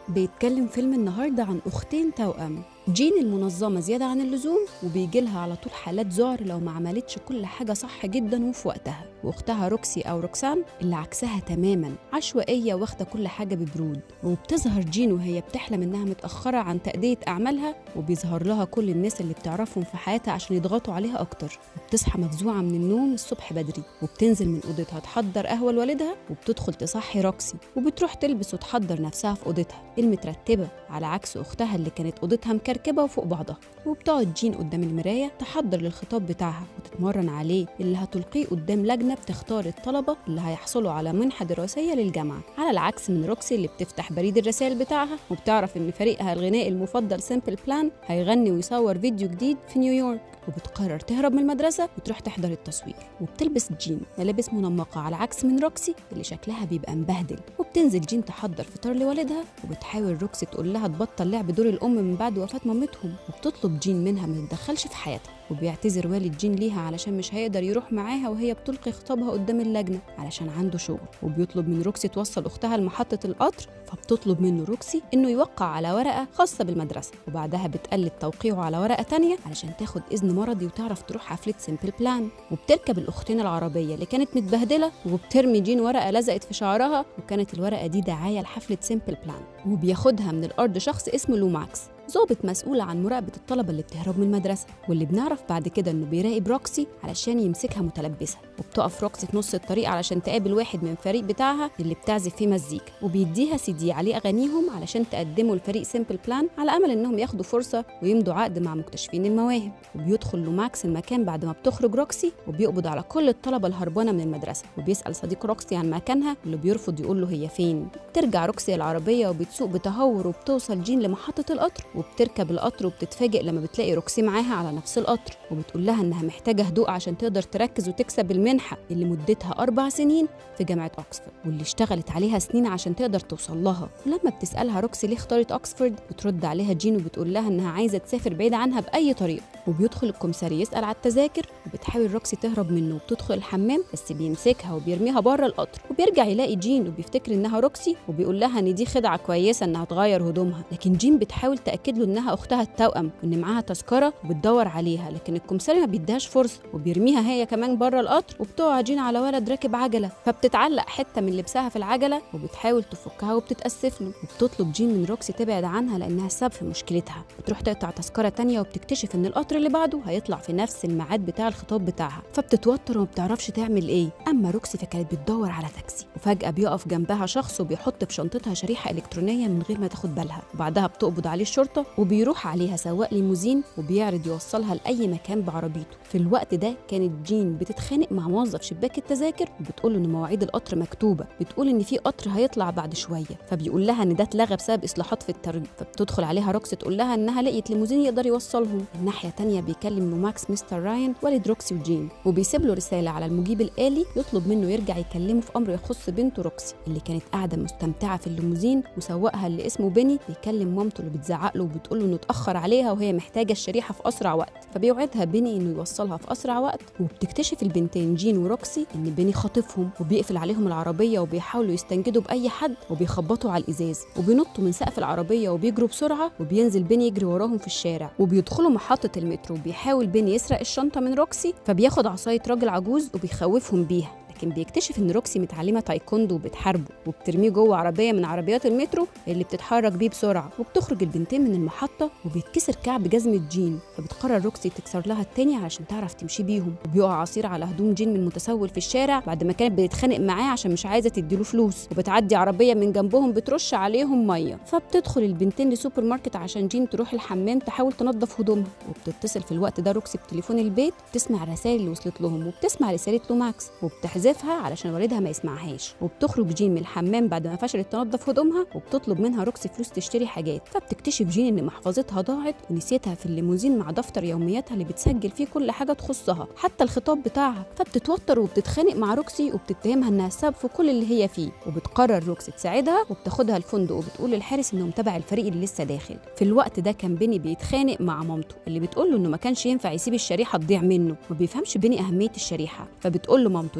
بيتكلم فيلم النهاردة عن أختين توأم جين المنظمة زيادة عن اللزوم وبيجي لها على طول حالات ذعر لو ما عملتش كل حاجة صح جدا وفي وقتها واختها روكسي أو روكسان اللي عكسها تماما عشوائية واخدة كل حاجة ببرود وبتظهر جين وهي بتحلم إنها متأخرة عن تأدية أعمالها وبيظهر لها كل الناس اللي بتعرفهم في حياتها عشان يضغطوا عليها أكتر وبتصحى مفزوعة من النوم الصبح بدري وبتنزل من أوضتها تحضر قهوة لوالدها وبتدخل تصحي روكسي وبتروح تلبس وتحضر نفسها في أوضتها المترتبة على عكس أختها اللي كانت أوضتها مكركبة وفوق بعضها وبتقعد جين قدام المراية تحضر للخطاب بتاعها وتتمرن عليه اللي هتلقيه قدام لجنة بتختار الطلبة اللي هيحصلوا على منحة دراسية للجامعة على العكس من روكسي اللي بتفتح بريد الرسائل بتاعها وبتعرف إن فريقها الغنائي المفضل سيمبل بلان هيغني ويصور فيديو جديد في نيويورك وبتقرر تهرب من المدرسة وتروح تحضر التصوير وبتلبس جين ملابس منمقة على عكس من روكسي اللي شكلها بيبقى مبهدل وبتنزل جين تحضر فطار لوالدها وبتحاول روكسي تقول لها تبطل لعب دور الأم من بعد وفاة مامتهم وبتطلب جين منها ما تتدخلش في حياتها وبيعتذر والد جين ليها علشان مش هيقدر يروح معاها وهي بتلقي خطابها قدام اللجنة علشان عنده شغل وبيطلب من روكسي توصل أختها لمحطة القطر فبتطلب منه روكسي إنه يوقع على ورقة خاصة بالمدرسة وبعدها بتقلد توقيعه على ورقة تانية علشان تاخد إذن مرضي وتعرف تروح حفلة سيمبل بلان وبتركب الأختين العربية اللي كانت متبهدلة وبترمي جين ورقة لزقت في شعرها وكانت الورقة دي دعاية لحفلة سيمبل بلان وبياخدها من الأرض شخص اسمه لوماكس ظابط مسؤول عن مراقبة الطلبة اللي بتهرب من المدرسة واللي بنعرف بعد كده إنه بيراقب روكسي علشان يمسكها متلبسة وبتقف روكسي في نص الطريق علشان تقابل واحد من الفريق بتاعها اللي بتعزف فيه مزيكا وبيديها سي دي عليه أغانيهم علشان تقدمه لفريق سيمبل بلان على أمل إنهم ياخدوا فرصة ويمضوا عقد مع مكتشفين المواهب وبيدخل لوماكس المكان بعد ما بتخرج روكسي وبيقبض على كل الطلبة الهربانة من المدرسة وبيسأل صديق روكسي عن مكانها اللي بيرفض يقول له هي فين ترجع روكسي العربية وبتسوق بتهور وبتوصل جين لمحطة القطر وبتركب القطر القطر وبتتفاجئ لما بتلاقي روكسي معاها على نفس القطر وبتقول لها انها محتاجه هدوء عشان تقدر تركز وتكسب المنحه اللي مدتها اربع سنين في جامعه اوكسفورد واللي اشتغلت عليها سنين عشان تقدر توصل لها ولما بتسالها روكسي ليه اختارت اوكسفورد بترد عليها جين وبتقول لها انها عايزه تسافر بعيد عنها باي طريقه وبيدخل الكمساري يسال على التذاكر وبتحاول روكسي تهرب منه وبتدخل الحمام بس بيمسكها وبيرميها بره القطر وبيرجع يلاقي جين وبيفتكر انها روكسي وبيقول لها ان دي خدعه كويسه انها تغير هدومها لكن جين بتحاول تاكد له انها اختها التوأم وان معاها تذكره وبتدور عليها لكن الكمساري ما بيديهاش فرصه وبيرميها هي كمان بره القطر وبتقع جين على ولد راكب عجله فبتتعلق حته من لبسها في العجله وبتحاول تفكها وبتتاسف له وبتطلب جين من روكسي تبعد عنها لانها السبب في مشكلتها بتروح تقطع تذكره تانية وبتكتشف ان القطر اللي بعده هيطلع في نفس الميعاد بتاع الخطاب بتاعها فبتتوتر وما بتعرفش تعمل ايه اما روكسي فكانت بتدور على تاكسي وفجاه بيقف جنبها شخص وبيحط في شنطتها شريحه الكترونيه من غير ما تاخد بالها وبعدها بتقبض عليه الشرطه وبيروح عليها سواق ليموزين وبيعرض يوصلها لاي مكان بعربيته في الوقت ده كانت جين بتتخانق مع موظف شباك التذاكر وبتقول له ان مواعيد القطر مكتوبه بتقول ان في قطر هيطلع بعد شويه فبيقول لها ان ده اتلغى بسبب اصلاحات في الطريق فبتدخل عليها روكسي تقول لها انها لقيت ليموزين يقدر يوصلهم الناحيه تانية بيكلم لوماكس مستر راين والد روكسي وجين وبيسيب له رساله على المجيب الالي يطلب منه يرجع يكلمه في امر يخص بنته روكسي اللي كانت قاعده مستمتعه في الليموزين وسواقها اللي اسمه بيني بيكلم مامته اللي بتزعق له وبتقول له انه اتاخر عليها وهي محتاجه الشريحه في اسرع وقت فبيوعدها بيني انه يوصلها في اسرع وقت وبتكتشف البنتين جين وروكسي ان بيني خاطفهم وبيقفل عليهم العربيه وبيحاولوا يستنجدوا باي حد وبيخبطوا على الازاز وبينطوا من سقف العربيه وبيجروا بسرعه وبينزل بيني يجري وراهم في الشارع وبيدخلوا محطه المترو وبيحاول بيني يسرق الشنطه من روكسي فبياخد عصايه راجل عجوز وبيخوفهم بيها لكن بيكتشف ان روكسي متعلمه تايكوندو وبتحاربه وبترميه جوه عربيه من عربيات المترو اللي بتتحرك بيه بسرعه وبتخرج البنتين من المحطه وبيتكسر كعب جزمه جين فبتقرر روكسي تكسر لها التاني علشان تعرف تمشي بيهم وبيقع عصير على هدوم جين من متسول في الشارع بعد ما كانت بتتخانق معاه عشان مش عايزه تديله فلوس وبتعدي عربيه من جنبهم بترش عليهم ميه فبتدخل البنتين لسوبر ماركت عشان جين تروح الحمام تحاول تنظف هدومها وبتتصل في الوقت ده روكسي بتليفون البيت بتسمع الرسائل اللي وصلت لهم وبتسمع رساله لوماكس وبتحذفها علشان والدها ما يسمعهاش وبتخرج جين من الحمام بعد ما فشلت تنظف هدومها وبتطلب منها روكسي فلوس تشتري حاجات فبتكتشف جين ان محفظتها ضاعت ونسيتها في الليموزين مع دفتر يومياتها اللي بتسجل فيه كل حاجه تخصها حتى الخطاب بتاعها فبتتوتر وبتتخانق مع روكسي وبتتهمها انها السبب في كل اللي هي فيه وبتقرر روكسي تساعدها وبتاخدها الفندق وبتقول للحارس انه متابع الفريق اللي لسه داخل في الوقت ده كان بيني بيتخانق مع مامته اللي بتقول له انه ما كانش ينفع يسيب الشريحه تضيع منه ما بيفهمش بيني اهميه الشريحه فبتقول له مامته ان فيها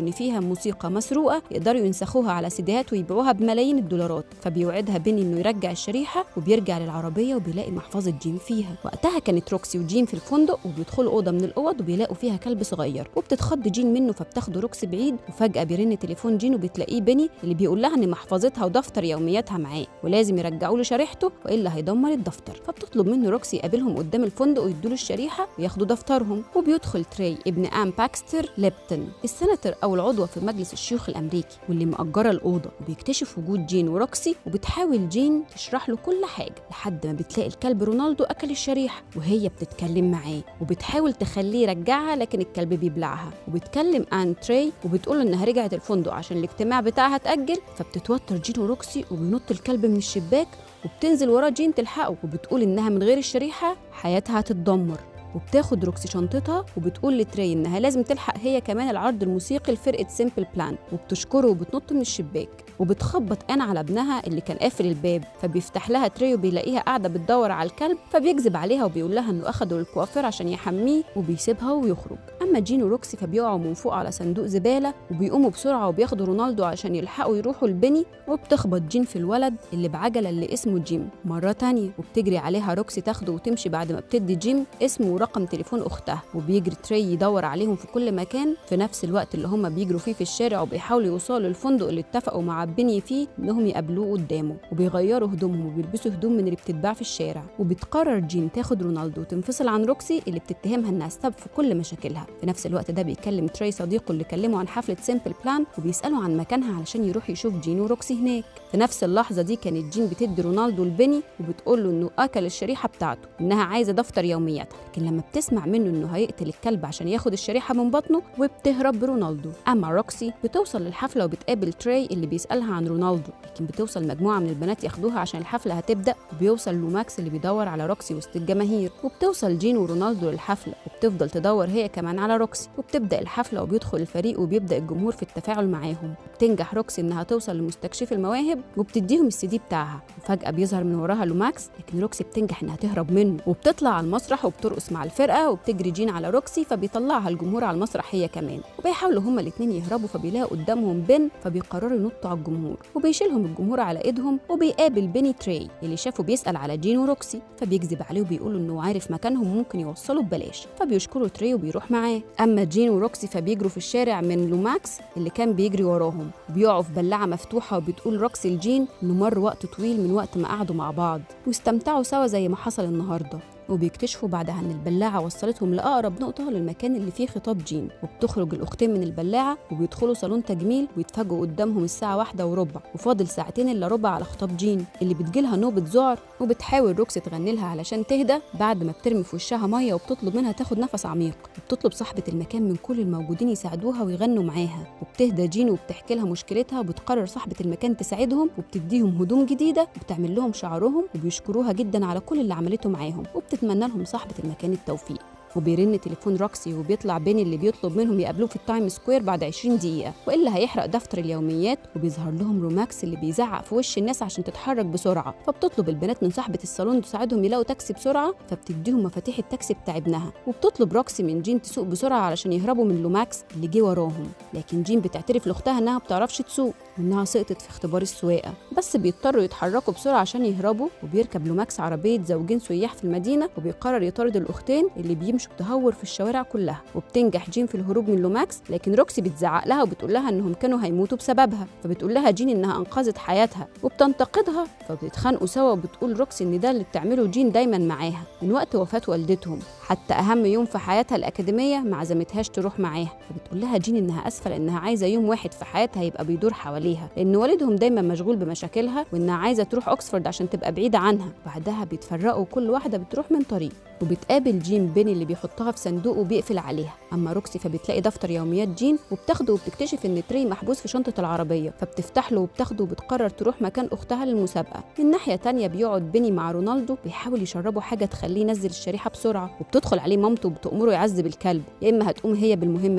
موسيقى مسروقه يقدروا ينسخوها على سيديهات ويبيعوها بملايين الدولارات فبيوعدها بيني انه يرجع الشريحه وبيرجع للعربيه وبيلاقي محفظه جيم فيها وقتها كانت روكسي وجيم في الفندق وبيدخلوا اوضه من الاوض وبيلاقوا فيها كلب صغير وبتتخض جين منه فبتاخده روكسي بعيد وفجاه بيرن تليفون جين وبتلاقيه بيني اللي بيقول لها ان محفظتها ودفتر يومياتها معاه ولازم يرجعوا له شريحته والا هيدمر الدفتر فبتطلب منه روكسي يقابلهم قدام الفندق ويدوا له الشريحه وياخدوا دفترهم وبيدخل تري ابن ام باكستر ليبتون السناتر او العضوه في مجلس الشيوخ الامريكي واللي مأجره الاوضه وبيكتشف وجود جين وروكسي وبتحاول جين تشرح له كل حاجه لحد ما بتلاقي الكلب رونالدو اكل الشريحه وهي بتتكلم معاه وبتحاول تخليه يرجعها لكن الكلب بيبلعها وبتكلم ان تري وبتقول له انها رجعت الفندق عشان الاجتماع بتاعها اتاجل فبتتوتر جين وروكسي وبينط الكلب من الشباك وبتنزل ورا جين تلحقه وبتقول انها من غير الشريحه حياتها هتتدمر وبتاخد روكسي شنطتها وبتقول لتري انها لازم تلحق هي كمان العرض الموسيقي لفرقه سيمبل بلان وبتشكره وبتنط من الشباك وبتخبط ان على ابنها اللي كان قافل الباب فبيفتح لها تري وبيلاقيها قاعده بتدور على الكلب فبيكذب عليها وبيقول لها انه اخده للكوافير عشان يحميه وبيسيبها ويخرج اما جين وروكسي فبيقعوا من فوق على صندوق زباله وبيقوموا بسرعه وبياخدوا رونالدو عشان يلحقوا يروحوا لبني وبتخبط جين في الولد اللي بعجله اللي اسمه جيم مره تانية وبتجري عليها روكسي تاخده وتمشي بعد ما بتدي جيم اسمه ورقم تليفون اختها وبيجري تري يدور عليهم في كل مكان في نفس الوقت اللي هم بيجروا فيه في الشارع وبيحاولوا يوصلوا للفندق اللي اتفقوا مع بني فيه انهم يقابلوه قدامه وبيغيروا هدومهم وبيلبسوا هدوم من اللي بتتباع في الشارع وبتقرر جين تاخد رونالدو وتنفصل عن روكسي اللي بتتهمها انها السبب في كل مشاكلها في نفس الوقت ده بيكلم تري صديقه اللي كلمه عن حفله سيمبل بلان وبيساله عن مكانها علشان يروح يشوف جين وروكسي هناك في نفس اللحظه دي كانت جين بتدي رونالدو لبني وبتقول له انه اكل الشريحه بتاعته انها عايزه دفتر يومياتها لكن لما بتسمع منه انه هيقتل الكلب عشان ياخد الشريحه من بطنه وبتهرب برونالدو اما روكسي بتوصل للحفله وبتقابل تري اللي بيسالها عن رونالدو لكن بتوصل مجموعه من البنات ياخدوها عشان الحفله هتبدا وبيوصل لوماكس اللي بيدور على روكسي وسط الجماهير وبتوصل جين ورونالدو للحفله وبتفضل تدور هي كمان على روكسي وبتبدا الحفله وبيدخل الفريق وبيبدا الجمهور في التفاعل معاهم بتنجح روكسي انها توصل لمستكشف المواهب وبتديهم السي دي بتاعها وفجاه بيظهر من وراها لوماكس لكن روكسي بتنجح انها تهرب منه وبتطلع على المسرح وبترقص مع الفرقه وبتجري جين على روكسي فبيطلعها الجمهور على المسرح هي كمان وبيحاولوا هما الاثنين يهربوا فبيلاقوا قدامهم بن فبيقرروا ينطوا على الجمهور وبيشيلهم الجمهور على ايدهم وبيقابل بيني تري اللي شافه بيسال على جين وروكسي فبيكذب عليه وبيقول انه عارف مكانهم ممكن يوصلوا ببلاش فبيشكروا تري وبيروح معاه اما جين وروكسي فبيجروا في الشارع من لوماكس اللي كان بيجري وراهم وبيقعوا في بلاعه مفتوحه وبتقول روكسي لجين انه مر وقت طويل من وقت ما قعدوا مع بعض واستمتعوا سوا زي ما حصل النهارده وبيكتشفوا بعدها ان البلاعه وصلتهم لاقرب نقطه للمكان اللي فيه خطاب جين وبتخرج الاختين من البلاعه وبيدخلوا صالون تجميل ويتفاجئوا قدامهم الساعه واحدة وربع وفاضل ساعتين الا ربع على خطاب جين اللي بتجيلها نوبه ذعر وبتحاول روكسي تغني لها علشان تهدى بعد ما بترمي في وشها ميه وبتطلب منها تاخد نفس عميق وبتطلب صاحبه المكان من كل الموجودين يساعدوها ويغنوا معاها وبتهدى جين وبتحكي لها مشكلتها وبتقرر صاحبه المكان تساعدهم وبتديهم هدوم جديده وبتعمل لهم شعرهم وبيشكروها جدا على كل اللي عملته معاهم وبتتمنى لهم صاحبه المكان التوفيق وبيرن تليفون روكسي وبيطلع بين اللي بيطلب منهم يقابلوه في التايم سكوير بعد 20 دقيقة وإلا هيحرق دفتر اليوميات وبيظهر لهم روماكس اللي بيزعق في وش الناس عشان تتحرك بسرعة فبتطلب البنات من صاحبة الصالون تساعدهم يلاقوا تاكسي بسرعة فبتديهم مفاتيح التاكسي بتاع ابنها وبتطلب روكسي من جين تسوق بسرعة علشان يهربوا من لوماكس اللي جه وراهم لكن جين بتعترف لاختها انها بتعرفش تسوق وانها سقطت في اختبار السواقة بس بيضطروا يتحركوا بسرعة عشان يهربوا وبيركب لوماكس عربية زوجين سياح في المدينة وبيقرر يطارد الأختين اللي بيمشوا بتهور في الشوارع كلها وبتنجح جين في الهروب من لوماكس لكن روكسي بتزعق لها وبتقول لها انهم كانوا هيموتوا بسببها فبتقول لها جين انها انقذت حياتها وبتنتقدها فبيتخانقوا سوا وبتقول روكسي ان ده اللي بتعمله جين دايما معاها من وقت وفاة والدتهم حتى اهم يوم في حياتها الاكاديميه ما عزمتهاش تروح معاها فبتقول لها جين انها اسفه لانها عايزه يوم واحد في حياتها يبقى بيدور حواليها لان والدهم دايما مشغول بمشاكلها وانها عايزه تروح اوكسفورد عشان تبقى بعيده عنها بعدها بيتفرقوا كل واحده بتروح من طريق وبتقابل جين بين اللي بيحطها في صندوق وبيقفل عليها اما روكسي فبتلاقي دفتر يوميات جين وبتاخده وبتكتشف ان تري محبوس في شنطه العربيه فبتفتح له وبتاخده وبتقرر تروح مكان اختها للمسابقه من ناحيه تانية بيقعد بيني مع رونالدو بيحاول يشربه حاجه تخليه ينزل الشريحه بسرعه وبتدخل عليه مامته وبتامره يعذب الكلب يا اما هتقوم هي بالمهمه دي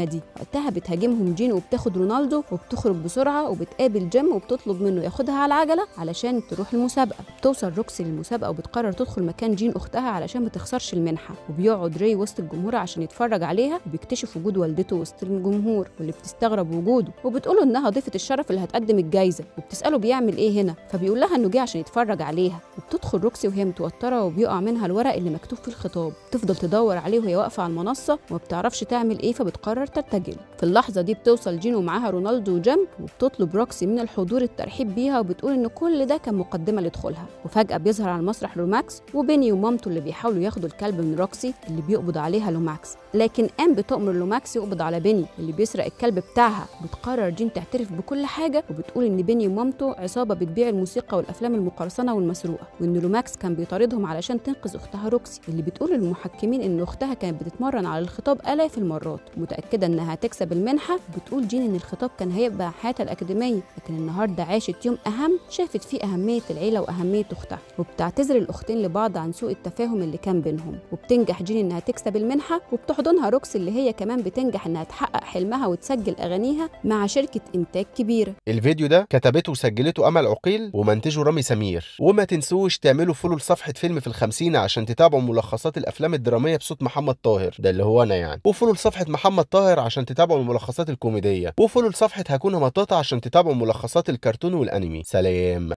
وقتها بتهاجمهم جين وبتاخد رونالدو وبتخرج بسرعه وبتقابل جيم وبتطلب منه ياخدها على العجله علشان تروح المسابقه بتوصل روكسي للمسابقه وبتقرر تدخل مكان جين اختها علشان ما تخسرش المنحه وبيقعد ري وسط الجمهور عشان يتفرج عليها وبيكتشف وجود والدته وسط الجمهور واللي بتستغرب وجوده وبتقوله انها ضيفه الشرف اللي هتقدم الجايزه وبتساله بيعمل ايه هنا فبيقول لها انه جه عشان يتفرج عليها وبتدخل روكسي وهي متوتره وبيقع منها الورق اللي مكتوب فيه الخطاب تفضل تدور عليه وهي واقفه على المنصه وما بتعرفش تعمل ايه فبتقرر ترتجل في اللحظه دي بتوصل جين ومعاها رونالدو وجيم وبتطلب روكسي من الحضور الترحيب بيها وبتقول ان كل ده كان مقدمه لدخولها وفجاه بيظهر على المسرح لوماكس وبيني ومامته اللي بيحاولوا ياخدوا الكلب من روكسي اللي بيقبض عليها لوماكس لكن ام بتؤمر لوماكس يقبض على بيني اللي بيسرق الكلب بتاعها بتقرر جين تعترف بكل حاجه وبتقول ان بيني ومامته عصابه بتبيع الموسيقى والافلام المقرصنه والمسروقه وان لوماكس كان بيطاردهم علشان تنقذ اختها روكسي اللي بتقول للمحكمين ان اختها كانت بتتمرن على الخطاب الاف المرات متاكده انها هتكسب المنحه بتقول جين ان الخطاب كان هيبقى حياتها الاكاديميه لكن النهارده عاشت يوم اهم شافت فيه اهميه العيله واهميه اختها وبتعتذر الاختين لبعض عن سوء التفاهم اللي كان بينهم وبتنجح جين انها تكسب المنحه وبتحضنها روكسي اللي هي كمان بتنجح انها تحقق حلمها وتسجل اغانيها مع شركه انتاج كبيره الفيديو ده كتبته وسجلته امل عقيل ومنتجه رامي سمير وما تنسوش تعملوا فولو لصفحه فيلم في الخمسين عشان تتابعوا ملخصات الافلام الدراميه بصوت محمد طاهر ده اللي هو انا يعني وفولو لصفحه محمد طاهر عشان تتابعوا الملخصات الكوميديه وفولو لصفحه هكون مطاطا عشان تتابعوا ملخصات الكرتون والانمي سلام